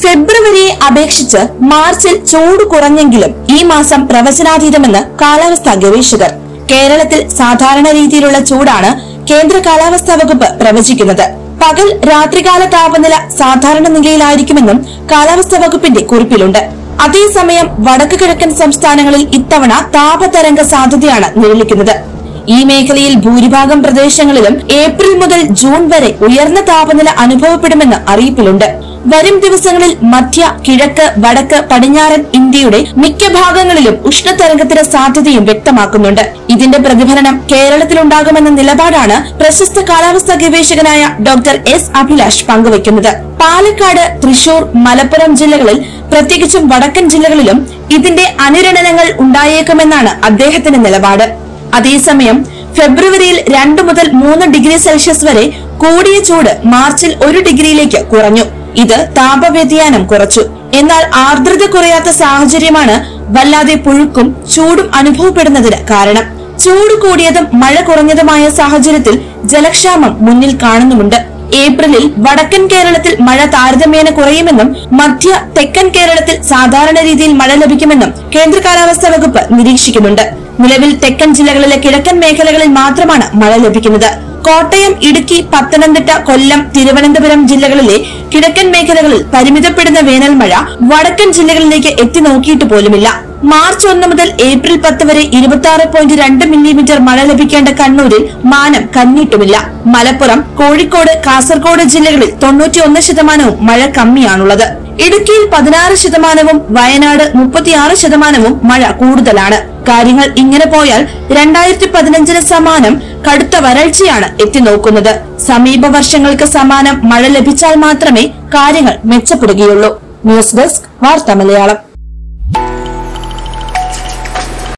ഫെബ്രുവരിയെ അപേക്ഷിച്ച് മാർച്ചിൽ ചൂട് കുറഞ്ഞെങ്കിലും ഈ മാസം പ്രവചനാതീതമെന്ന് കാലാവസ്ഥാ ഗവേഷകർ കേരളത്തിൽ സാധാരണ രീതിയിലുള്ള ചൂടാണ് കേന്ദ്ര കാലാവസ്ഥാ വകുപ്പ് പ്രവചിക്കുന്നത് പകൽ രാത്രികാല താപനില സാധാരണ നിലയിലായിരിക്കുമെന്നും കാലാവസ്ഥാ വകുപ്പിന്റെ കുറിപ്പിലുണ്ട് അതേസമയം വടക്ക് കിഴക്കൻ സംസ്ഥാനങ്ങളിൽ ഇത്തവണ താപതരംഗ സാധ്യതയാണ് നിലനിൽക്കുന്നത് ഈ മേഖലയിൽ ഭൂരിഭാഗം പ്രദേശങ്ങളിലും ഏപ്രിൽ മുതൽ ജൂൺ വരെ ഉയർന്ന താപനില അനുഭവപ്പെടുമെന്ന് അറിയിപ്പിലുണ്ട് വരും ദിവസങ്ങളിൽ മധ്യ കിഴക്ക് വടക്ക് പടിഞ്ഞാറൻ ഇന്ത്യയുടെ മിക്ക ഭാഗങ്ങളിലും ഉഷ്ണതരംഗത്തിന് സാധ്യതയും വ്യക്തമാക്കുന്നുണ്ട് ഇതിന്റെ പ്രതിഫലനം കേരളത്തിലുണ്ടാകുമെന്ന നിലപാടാണ് പ്രശസ്ത കാലാവസ്ഥാ ഗവേഷകനായ ഡോക്ടർ എസ് അഭിലാഷ് പങ്കുവയ്ക്കുന്നത് പാലക്കാട് തൃശൂർ മലപ്പുറം ജില്ലകളിൽ പ്രത്യേകിച്ചും വടക്കൻ ജില്ലകളിലും ഇതിന്റെ അനുരണനങ്ങൾ ഉണ്ടായേക്കുമെന്നാണ് അദ്ദേഹത്തിന്റെ നിലപാട് അതേസമയം ഫെബ്രുവരിയിൽ രണ്ടു മുതൽ മൂന്ന് ഡിഗ്രി സെൽഷ്യസ് വരെ കൂടിയ ചൂട് മാർച്ചിൽ ഒരു ഡിഗ്രിയിലേക്ക് കുറഞ്ഞു ഇത് താപവ്യതിയാനം കുറച്ചു എന്നാൽ ആർദ്രത കുറയാത്ത സാഹചര്യമാണ് വല്ലാതെ പുഴുക്കും ചൂടും അനുഭവപ്പെടുന്നതിന് കാരണം ചൂട് കൂടിയതും മഴ കുറഞ്ഞതുമായ സാഹചര്യത്തിൽ ജലക്ഷാമം മുന്നിൽ കാണുന്നുമുണ്ട് ഏപ്രിലിൽ വടക്കൻ കേരളത്തിൽ മഴ താരതമ്യേന കുറയുമെന്നും മധ്യ തെക്കൻ കേരളത്തിൽ സാധാരണ രീതിയിൽ മഴ ലഭിക്കുമെന്നും കേന്ദ്ര കാലാവസ്ഥാ വകുപ്പ് നിരീക്ഷിക്കുന്നുണ്ട് നിലവിൽ തെക്കൻ ജില്ലകളിലെ കിഴക്കൻ മേഖലകളിൽ മാത്രമാണ് മഴ ലഭിക്കുന്നത് കോട്ടയം ഇടുക്കി പത്തനംതിട്ട കൊല്ലം തിരുവനന്തപുരം ജില്ലകളിലെ കിഴക്കൻ മേഖലകളിൽ പരിമിതപ്പെടുന്ന വേനൽ മഴ വടക്കൻ ജില്ലകളിലേക്ക് എത്തി നോക്കിയിട്ട് പോലുമില്ല മാർച്ച് ഒന്ന് മുതൽ ഏപ്രിൽ പത്ത് വരെ ഇരുപത്തി ആറ് പോയിന്റ് രണ്ട് മില്ലിമീറ്റർ മഴ ലഭിക്കേണ്ട കണ്ണൂരിൽ മാനം കന്നിട്ടുമില്ല മലപ്പുറം കോഴിക്കോട് കാസർഗോഡ് ജില്ലകളിൽ തൊണ്ണൂറ്റിയൊന്ന് ശതമാനവും മഴ കമ്മിയാണുള്ളത് ഇടുക്കിയിൽ പതിനാറ് ശതമാനവും വയനാട് മുപ്പത്തിയാറ് ശതമാനവും മഴ കൂടുതലാണ് കാര്യങ്ങൾ ഇങ്ങനെ പോയാൽ രണ്ടായിരത്തി പതിനഞ്ചിന് സമാനം കടുത്ത വരൾച്ചയാണ് എത്തിനോക്കുന്നത് സമീപ വർഷങ്ങൾക്ക് സമാനം മഴ ലഭിച്ചാൽ മാത്രമേ കാര്യങ്ങൾ മെച്ചപ്പെടുകയുള്ളൂ ന്യൂസ് ഡെസ്ക് വാർത്ത മലയാളം